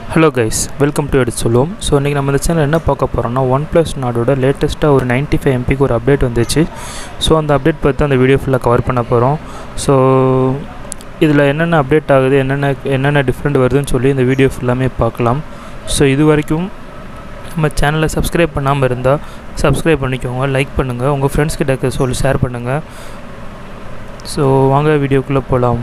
hello guys welcome to எடுத்து சொல்லுவோம் so இன்றைக்கி நம்ம இந்த சேனல் என்ன பார்க்க போகிறோம்னா ஒன் ப்ளஸ் நாடோட லேட்டஸ்ட்டாக ஒரு 95 ஃபைவ் எம்பிக்கு ஒரு அப்டேட் வந்துச்சு ஸோ அந்த அப்டேட் பற்றி அந்த வீடியோ ஃபுல்லாக கவர் பண்ண போகிறோம் ஸோ இதில் என்னென்ன அப்டேட் ஆகுது என்னென்ன என்னென்ன டிஃப்ரெண்ட் வருதுன்னு சொல்லி இந்த வீடியோ ஃபுல்லாமே பார்க்கலாம் ஸோ இது வரைக்கும் நம்ம சேனலை சப்ஸ்கிரைப் பண்ணாமல் இருந்தால் சப்ஸ்கிரைப் பண்ணிக்கோங்க லைக் பண்ணுங்கள் உங்கள் ஃப்ரெண்ட்ஸ் கிட்ட சொல்லி ஷேர் பண்ணுங்கள் ஸோ வாங்க வீடியோக்குள்ளே போகலாம்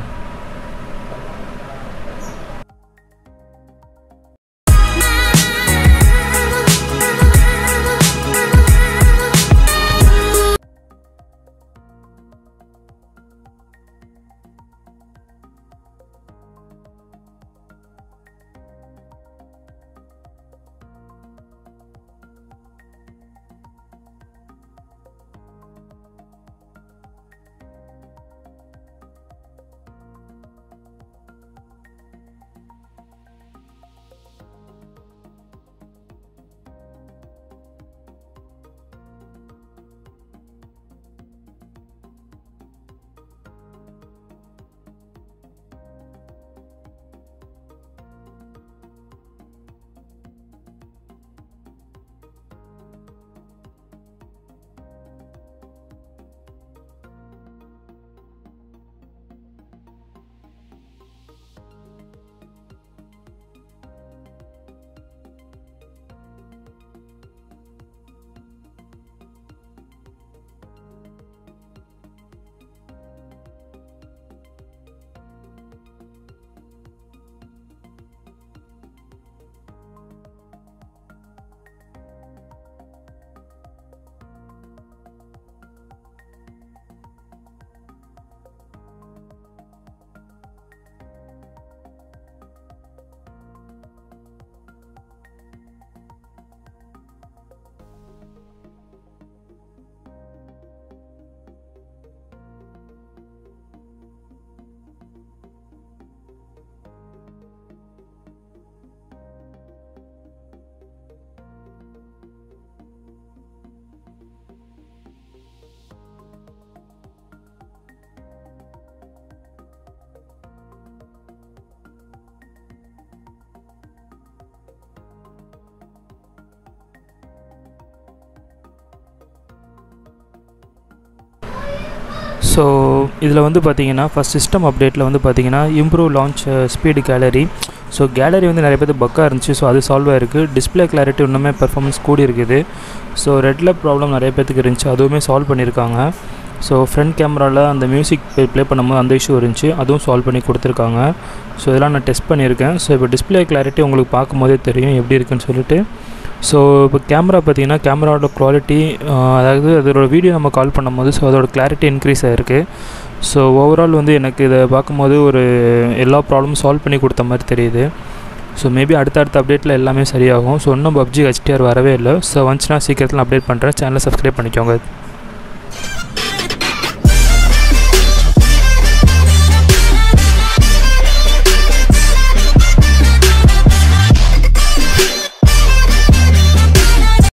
ஸோ இதில் வந்து பார்த்தீங்கன்னா ஃபஸ்ட் சிஸ்டம் அப்டேட்டில் வந்து பார்த்தீங்கன்னா improve launch speed gallery so gallery வந்து நிறைய பேர் பக்காக இருந்துச்சு ஸோ அது சால்வ் ஆயிருக்கு டிஸ்பிளே கிளாரிட்டி இன்னுமே பெர்ஃபார்மன்ஸ் கூடி இருக்குது ஸோ ரெட்டில் ப்ராப்ளம் நிறைய பேத்துக்கு இருந்துச்சு அதுவுமே சால்வ் பண்ணியிருக்காங்க ஸோ ஃப்ரண்ட் கேமராவில் அந்த மியூசிக் ப்ளே பண்ணும்போது அந்த இஷ்யூ இருந்துச்சு அதுவும் சால்வ் பண்ணி கொடுத்துருக்காங்க ஸோ இதெல்லாம் நான் டெஸ்ட் பண்ணியிருக்கேன் ஸோ இப்போ டிஸ்பிளே கிளாரிட்டி உங்களுக்கு பார்க்கும்போதே தெரியும் எப்படி இருக்குன்னு சொல்லிட்டு ஸோ இப்போ கேமரா பார்த்தீங்கன்னா கேமராவோட குவாலிட்டி அதாவது அதோட வீடியோ நம்ம கால் பண்ணும்போது ஸோ அதோட கிளாரிட்டி இன்க்ரீஸ் ஆகிருக்கு ஸோ ஓவரால் வந்து எனக்கு இதை பார்க்கும்போது ஒரு எல்லா ப்ராப்ளமும் சால்வ் பண்ணி கொடுத்த மாதிரி தெரியுது ஸோ மேபி அடுத்த அடுத்த அப்டேட்டில் எல்லாமே சரியாகும் ஸோ இன்னும் பப்ஜி ஹெச்டிஆர் வரவே இல்லை ஸோ வந்துச்சுன்னா சீக்கிரத்தில் அப்டேட் பண்ணுறேன் சேனலை சப்ஸ்கிரைப் பண்ணிக்கோங்க